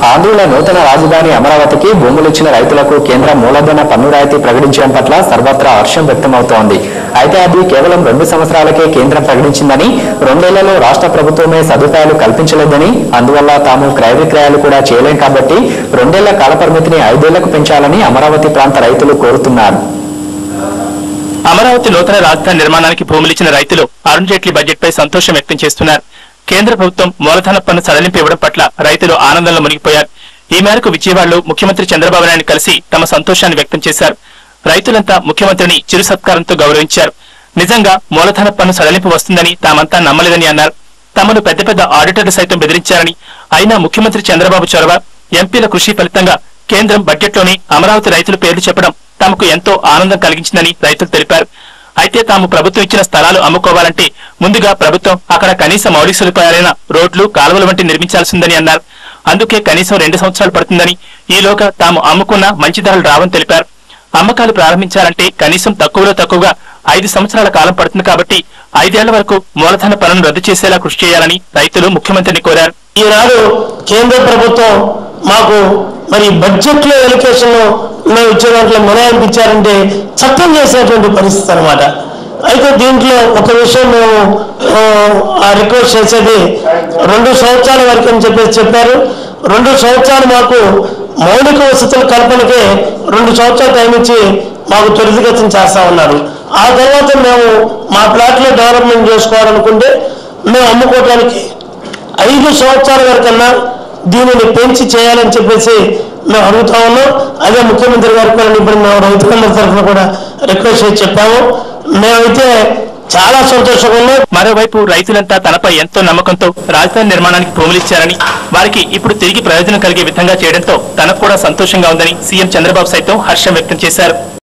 ఆంధ్రుల నూతన రాజధాని అమరావతికి భూములు ఇచ్చిన రైతులకు కేంద్ర మూలధన పన్ను రాయితీ ప్రకటించడం పట్ల సర్వత్రా హర్షం వ్యక్తమవుతోంది అయితే అది కేవలం రెండు సంవత్సరాలకే కేంద్రం ప్రకటించిందని రెండేళ్లలో రాష్ట్ర ప్రభుత్వమే సదుపాయాలు కల్పించలేదని అందువల్ల తాము క్రయ విక్రయాలు కూడా చేయలేం కాబట్టి రెండేళ్ల కాలపరిమితిని ఐదేళ్లకు పెంచాలని అమరావతి ప్రాంత రైతులు కోరుతున్నారు అమరావతి నూతన రాజధాని నిర్మాణానికి భూములిచ్చిన రైతులు అరుణ్ జైట్లీ బడ్జెట్ పై సంతోషం వ్యక్తం చేస్తున్నారు కేంద్ర ప్రభుత్వం మూలధన పన్ను సడలింపు ఇవ్వడం పట్ల రైతులు ఆనందంలో మునిగిపోయారు ఈ మేరకు విజయవాడలో ముఖ్యమంత్రి చంద్రబాబు నాయుడు కలిసి తమ సంతోషాన్ని వ్యక్తం చేశారు రైతులంతా ముఖ్యమంత్రిని చిరు సత్కారంతో గౌరవించారు నిజంగా మూలధన పన్ను సడలింపు వస్తుందని తామంతా నమ్మలేదని అన్నారు తమను పెద్ద పెద్ద ఆడిటర్లు సైతం బెదిరించారని అయినా ముఖ్యమంత్రి చంద్రబాబు చొరవ ఎంపీల కృషి ఫలితంగా కేంద్రం బడ్జెట్లోని అమరావతి రైతుల పేర్లు చెప్పడం తమకు ఎంతో ఆనందం కలిగించిందని రైతులు తెలిపారు అయితే తాము ప్రభుత్వం ఇచ్చిన స్థలాలు అమ్ముకోవాలంటే ముందుగా ప్రభుత్వం అక్కడ కనీస మౌలిక సదుపాయాలైన రోడ్లు కాలువల వంటి నిర్మించాల్సిందని అన్నారు అందుకే కనీసం రెండు సంవత్సరాలు పడుతుందని ఈలోగా తాము అమ్ముకున్న మంచి ధరలు రావని తెలిపారు అమ్మకాలు ప్రారంభించాలంటే కనీసం తక్కువలో తక్కువగా ఐదు సంవత్సరాల కాలం పడుతుంది కాబట్టి ఐదేళ్ల వరకు మూలధన పనులను రద్దు చేసేలా కృషి చేయాలని రైతులు ముఖ్యమంత్రిని కోరారు ఈనాడు కేంద్ర ప్రభుత్వం మాకు మరి బడ్జెట్ లో ఎలకేషన్ లో ఇచ్చే దాంట్లో మినహాయింపు ఇచ్చారంటే చట్టం చేసేటువంటి పరిస్థితి అనమాట అయితే దీంట్లో ఒక విషయం మేము ఆ, ఆ రిక్వెస్ట్ చేసేది రెండు సంవత్సరాల వరకు అని చెప్పేసి చెప్పారు రెండు సంవత్సరాలు మాకు మౌలిక వసతుల కల్పనకే రెండు సంవత్సరాలు టైం ఇచ్చి మాకు త్వరితగతిని చేస్తా ఉన్నారు ఆ తర్వాత మేము మా ప్లాట్లో డెవలప్మెంట్ చేసుకోవాలనుకుంటే మేము అమ్ముకోవడానికి ఐదు సంవత్సరాల వరకన్నా దీనిని పెంచి చేయాలని చెప్పేసి మేము అడుగుతా ఉన్నాం అదే ముఖ్యమంత్రి గారికి కూడా ఇప్పుడు మేము రైతుల తరఫున కూడా రిక్వెస్ట్ చేసి చెప్పాము మేమైతే చాలా సంతోషంగా ఉన్నాం మరోవైపు రైతులంతా తనపై ఎంతో నమ్మకంతో రాజధాని నిర్మాణానికి భూములిచ్చారని వారికి ఇప్పుడు తిరిగి ప్రయోజనం కలిగే విధంగా చేయడంతో తనకు కూడా సంతోషంగా ఉందని సీఎం చంద్రబాబు సైతం హర్షం వ్యక్తం చేశారు